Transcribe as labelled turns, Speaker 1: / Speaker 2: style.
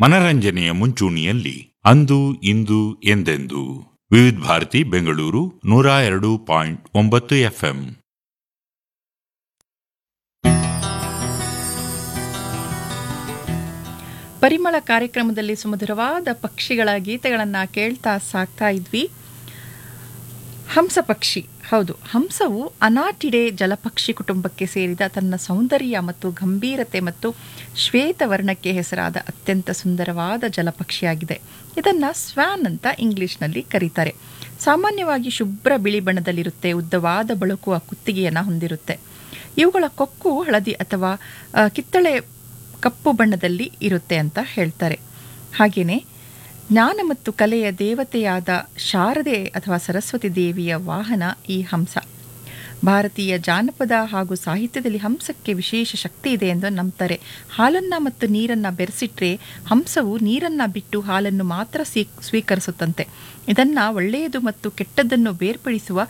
Speaker 1: ಮನರಂಜನೆಯ ಮುಂಚೂಣಿಯಲ್ಲಿ ಅಂದು ಇಂದು ಎಂದೆಂದು ವಿವಿಧ ಭಾರತಿ ಬೆಂಗಳೂರು ನೂರ ಎರಡು ಪಾಯಿಂಟ್ ಒಂಬತ್ತು ಎಫ್ಎಂ
Speaker 2: ಪರಿಮಳ ಕಾರ್ಯಕ್ರಮದಲ್ಲಿ ಸುಮಧುರವಾದ ಪಕ್ಷಿಗಳ ಗೀತೆಗಳನ್ನು ಕೇಳ್ತಾ ಸಾಕ್ತಾ ಇದ್ವಿ ಹಂಸ ಪಕ್ಷಿ ಹೌದು ಹಂಸವು ಅನಾಟಿಡೆ ಜಲಪಕ್ಷಿ ಕುಟುಂಬಕ್ಕೆ ಸೇರಿದ ತನ್ನ ಸೌಂದರ್ಯ ಮತ್ತು ಗಂಭೀರತೆ ಮತ್ತು ಶ್ವೇತವರ್ಣಕ್ಕೆ ಹೆಸರಾದ ಅತ್ಯಂತ ಸುಂದರವಾದ ಜಲಪಕ್ಷಿಯಾಗಿದೆ ಇದನ್ನು ಸ್ವ್ಯಾನ್ ಅಂತ ಇಂಗ್ಲಿಷ್ನಲ್ಲಿ ಕರೀತಾರೆ ಸಾಮಾನ್ಯವಾಗಿ ಶುಭ್ರ ಬಿಳಿ ಬಣ್ಣದಲ್ಲಿರುತ್ತೆ ಉದ್ದವಾದ ಬಳುಕುವ ಕುತ್ತಿಗೆಯನ್ನು ಹೊಂದಿರುತ್ತೆ ಇವುಗಳ ಕೊಕ್ಕು ಹಳದಿ ಅಥವಾ ಆ, ಕಿತ್ತಳೆ ಕಪ್ಪು ಬಣ್ಣದಲ್ಲಿ ಇರುತ್ತೆ ಅಂತ ಹೇಳ್ತಾರೆ ಹಾಗೆಯೇ ಜ್ಞಾನ ಮತ್ತು ಕಲೆಯ ದೇವತೆಯಾದ ಶಾರದೆ ಅಥವಾ ಸರಸ್ವತಿ ದೇವಿಯ ವಾಹನ ಈ ಹಂಸ ಭಾರತೀಯ ಜಾನಪದ ಹಾಗೂ ಸಾಹಿತ್ಯದಲ್ಲಿ ಹಂಸಕ್ಕೆ ವಿಶೇಷ ಶಕ್ತಿ ಇದೆ ಎಂದು ನಂಬ್ತಾರೆ ಹಾಲನ್ನು ಮತ್ತು ನೀರನ್ನು ಬೆರೆಸಿಟ್ರೆ ಹಂಸವು ನೀರನ್ನು ಬಿಟ್ಟು ಹಾಲನ್ನು ಮಾತ್ರ ಸ್ವೀ ಸ್ವೀಕರಿಸುತ್ತಂತೆ ಇದನ್ನು ಒಳ್ಳೆಯದು ಮತ್ತು ಕೆಟ್ಟದ್ದನ್ನು ಬೇರ್ಪಡಿಸುವ